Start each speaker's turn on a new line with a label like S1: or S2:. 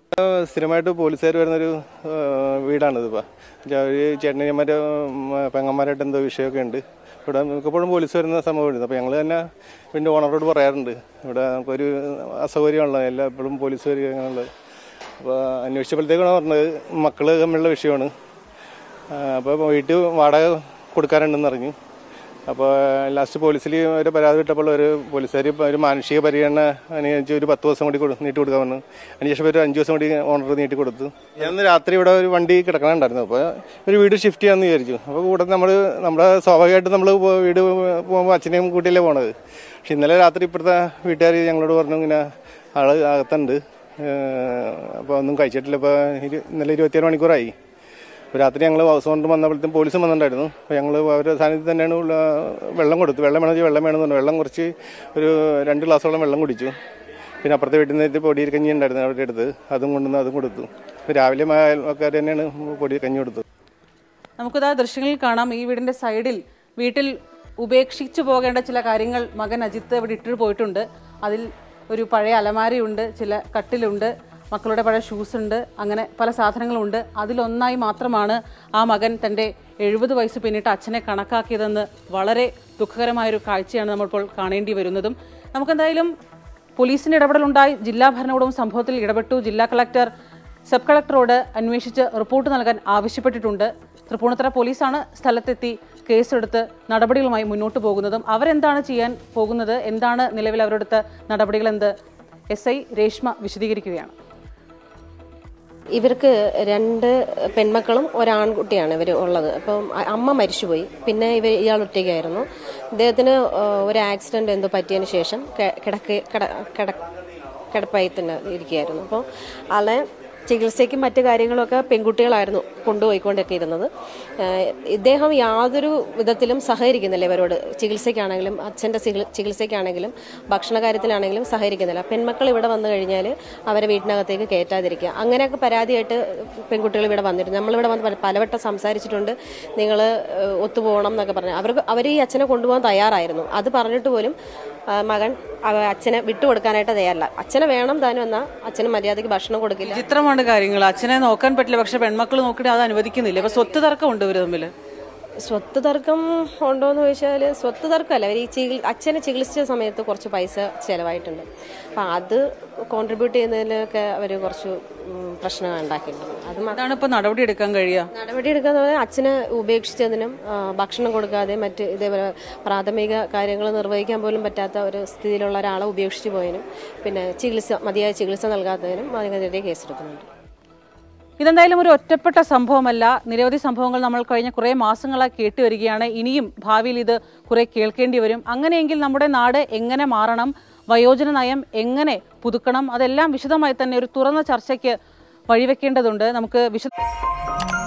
S1: സ്ഥിരമായിട്ട് പോലീസുകാർ വരുന്നൊരു ഏഹ്, വീടാണിതിപ്പോൾ ഒരു ചേട്ടനിയന്മാരെ പെങ്ങന്മാരായിട്ട് എന്തോ വിഷയമൊക്കെ ഉണ്ട് ഇവിടെ മിക്കപ്പോഴും പോലീസ് വരുന്ന സംഭവമുണ്ട് അപ്പോൾ ഞങ്ങൾ തന്നെ വീണ്ടും ഓണറോട് പറയാറുണ്ട് ഇവിടെ നമുക്കൊരു അസൗകര്യമാണല്ലോ എല്ലാ എപ്പോഴും പോലീസ് വരിക അങ്ങനെയുള്ളത് അപ്പോൾ അന്വേഷിച്ചപ്പോഴത്തേക്കാണ് പറഞ്ഞത് മക്കൾ തമ്മിലുള്ള വിഷയമാണ് അപ്പോൾ വീട്ടിൽ വാടക കൊടുക്കാറുണ്ടെന്ന് അറിഞ്ഞു അപ്പോൾ ലാസ്റ്റ് പോലീസിൽ ഒരു പരാതി വിട്ടപ്പോൾ ഒരു പോലീസുകാർ ഒരു മാനുഷിക പരിഗണന അനുസരിച്ച് ഒരു പത്ത് ദിവസം കൂടി കൊടു- നീട്ടി കൊടുക്കാൻ പറഞ്ഞു അതിനുശേഷം ഒരു അഞ്ച് ദിവസം കൂടി ഓണർ നീട്ടി കൊടുത്തു ഞാൻ ഇന്ന് രാത്രി ഇവിടെ ഒരു വണ്ടി കിടക്കണുണ്ടായിരുന്നു അപ്പോൾ ഒരു വീട് ഷിഫ്റ്റ് ചെയ്യാമെന്ന് വിചാരിച്ചു അപ്പോൾ കൂടെ നമ്മൾ നമ്മുടെ സ്വാഭാവികമായിട്ട് നമ്മൾ വീട് പോകുമ്പോൾ അച്ഛനെയും കൂട്ടിയല്ലേ പോണത് പക്ഷെ ഇന്നലെ രാത്രി ഇപ്പോഴത്തെ വീട്ടുകാർ ഞങ്ങളോട് പറഞ്ഞു ഇങ്ങനെ ആള് അകത്തുണ്ട് അപ്പോൾ ഒന്നും കഴിച്ചിട്ടില്ല ഇപ്പോൾ ഇന്നലെ ഇരുപത്തിയേഴ് മണിക്കൂറായി അപ്പോൾ രാത്രി ഞങ്ങൾ ഹൗസ് ഓണർ വന്നപ്പോഴത്തേക്കും പോലീസും വന്നിട്ടുണ്ടായിരുന്നു അപ്പോൾ ഞങ്ങൾ അവരുടെ സാന്നിധ്യത്തിൽ തന്നെയാണ് ഉള്ള വെള്ളം കൊടുത്തു വെള്ളം വേണമെങ്കിൽ വെള്ളം വേണമെന്ന് പറഞ്ഞു വെള്ളം കുറച്ച് ഒരു രണ്ട് ഗ്ലാസ്സോളം വെള്ളം കുടിച്ചു പിന്നെ അപ്പുറത്തെ വീട്ടിൽ നിന്ന് പൊടി കഞ്ഞി ഉണ്ടായിരുന്നു അവരുടെ അടുത്ത് അതും കൊണ്ടുവന്ന് അതും കൊടുത്തു രാവിലെ ആൾക്കാർ തന്നെയാണ് പൊടി കഞ്ഞി കൊടുത്തത്
S2: നമുക്കിതാ ദൃശ്യങ്ങളിൽ കാണാം ഈ വീടിന്റെ സൈഡിൽ വീട്ടിൽ ഉപേക്ഷിച്ചു പോകേണ്ട ചില കാര്യങ്ങൾ മകൻ അജിത്ത് ഇവിടെ ഇട്ടിട്ട് പോയിട്ടുണ്ട് അതിൽ ഒരു പഴയ അലമാരയുണ്ട് ചില കട്ടിലുണ്ട് മക്കളുടെ പഴയ ഷൂസ് ഉണ്ട് അങ്ങനെ പല സാധനങ്ങളുണ്ട് അതിലൊന്നായി മാത്രമാണ് ആ മകൻ തൻ്റെ എഴുപത് വയസ്സ് പിന്നിട്ട് അച്ഛനെ കണക്കാക്കിയതെന്ന് വളരെ ദുഃഖകരമായൊരു കാഴ്ചയാണ് നമ്മളിപ്പോൾ കാണേണ്ടി വരുന്നതും നമുക്കെന്തായാലും പോലീസിന്റെ ഇടപെടലുണ്ടായി ജില്ലാ ഭരണകൂടവും സംഭവത്തിൽ ഇടപെട്ടു ജില്ലാ കളക്ടർ സബ് കളക്ടറോട് അന്വേഷിച്ച് റിപ്പോർട്ട് നൽകാൻ ആവശ്യപ്പെട്ടിട്ടുണ്ട് തൃപ്പൂണിത്തറ പോലീസാണ് സ്ഥലത്തെത്തി കേസെടുത്ത് നടപടികളുമായി മുന്നോട്ട് പോകുന്നതും അവരെന്താണ് ചെയ്യാൻ പോകുന്നത് എന്താണ് നിലവിൽ അവരെടുത്ത നടപടികളെന്ന് എസ് ഐ രേഷ്മ വിശദീകരിക്കുകയാണ്
S3: ഇവർക്ക് രണ്ട് പെൺമക്കളും ഒരാൺകുട്ടിയാണ് ഇവർ ഉള്ളത് അപ്പം അ- അമ്മ മരിച്ചുപോയി പിന്നെ ഇവർ ഇയാൾ ഒറ്റയ്ക്കായിരുന്നു ഇദ്ദേഹത്തിന് ആ, ഒരു ആക്സിഡന്റ് എന്തോ പറ്റിയതിന് ശേഷം കെ- കിടക്ക് കിട- കിട- കിടപ്പായി തന്നെ ഇരിക്കുകയായിരുന്നു അപ്പോൾ ആളെ ചികിത്സയ്ക്കും മറ്റു കാര്യങ്ങളൊക്കെ പെൺകുട്ടികളായിരുന്നു കൊണ്ടുപോയിക്കൊണ്ടൊക്കെ ഇരുന്നത് ഏഹ് ഇദ്ദേഹം യാതൊരു വിധത്തിലും സഹകരിക്കുന്നില്ല ഇവരോട് ചികിത്സയ്ക്കാണെങ്കിലും അച്ഛൻ്റെ ചികിത്സയ്ക്കാണെങ്കിലും ഭക്ഷണ കാര്യത്തിലാണെങ്കിലും സഹകരിക്കുന്നില്ല പെൺമക്കൾ ഇവിടെ വന്നു കഴിഞ്ഞാൽ അവരെ വീട്ടിനകത്തേക്ക് കയറ്റാതിരിക്കുക അങ്ങനെയൊക്കെ പരാതിയായിട്ട് പെൺകുട്ടികൾ ഇവിടെ വന്നിരുന്നു നമ്മളിവിടെ വന്ന് പല- പലവട്ടം സംസാരിച്ചിട്ടുണ്ട് നിങ്ങൾ ഒത്തുപോകണം എന്നൊക്കെ പറഞ്ഞു അവർക്ക് അവർ ഈ അച്ഛനെ കൊണ്ടുപോകാൻ തയ്യാറായിരുന്നു അത് പറഞ്ഞിട്ട് പോലും ആ, മകൻ അവ- അച്ഛനെ വിട്ടുകൊടുക്കാനായിട്ട് തയ്യാറല്ല അച്ഛനെ വേണം താനും എന്നാൽ അച്ഛന് മര്യാദയ്ക്ക് ഭക്ഷണം കൊടുക്കില്ല
S2: വിചിത്രമാണ് കാര്യങ്ങൾ അച്ഛനെ നോക്കാൻ പറ്റില്ല പക്ഷെ പെൺമക്കൾ നോക്കിയിട്ട് അത് അനുവദിക്കുന്നില്ല അപ്പൊ സ്വത്ത് തർക്കമുണ്ട് ഇവർ തമ്മിൽ
S3: സ്വത്ത് തർക്കം ഉണ്ടോയെന്ന് ചോദിച്ചാൽ സ്വത്ത് തർക്കമല്ല അവർ ഈ ചികി അച്ഛനെ ചികിത്സിച്ച സമയത്ത് കുറച്ച് പൈസ ചിലവായിട്ടുണ്ട് അപ്പം അത് കോൺട്രിബ്യൂട്ട് ചെയ്യുന്നതിലൊക്കെ അവർ കുറച്ച് ഉം, പ്രശ്നം ഉണ്ടാക്കിയിട്ടുണ്ട് അത് മാത്രം
S2: അതാണ് ഇപ്പൊ നടപടി എടുക്കാൻ കഴിയുക
S3: നടപടി എടുക്കാന്ന് പറഞ്ഞാൽ അച്ഛനെ ഉപേക്ഷിച്ചതിനും ആ, ഭക്ഷണം കൊടുക്കാതെ മറ്റ് ഇതേപോലെ പ്രാഥമിക കാര്യങ്ങൾ നിർവഹിക്കാൻ പോലും പറ്റാത്ത ഒരു സ്ഥിതിയിലുള്ള ഒരാളെ ഉപേക്ഷിച്ച് പോയതിനും പിന്നെ ചികിത്സ മതിയായ ചികിത്സ നൽകാത്തതിനും അതിനെതിരെ കേസെടുക്കുന്നുണ്ട്
S2: ഇതെന്തായാലും ഒരു ഒറ്റപ്പെട്ട സംഭവമല്ല നിരവധി സംഭവങ്ങൾ നമ്മൾ കഴിഞ്ഞ കുറേ മാസങ്ങളായി കേട്ട് വരികയാണ് ഇനിയും ഭാവിയിൽ ഇത് കുറെ കേൾക്കേണ്ടി വരും അങ്ങനെയെങ്കിൽ നമ്മുടെ നാട് എങ്ങനെ മാറണം വയോജന നയം എങ്ങനെ പുതുക്കണം അതെല്ലാം വിശദമായി തന്നെ ഒരു തുറന്ന ചർച്ചയ്ക്ക് വഴിവെക്കേണ്ടതുണ്ട് നമുക്ക് വിശദ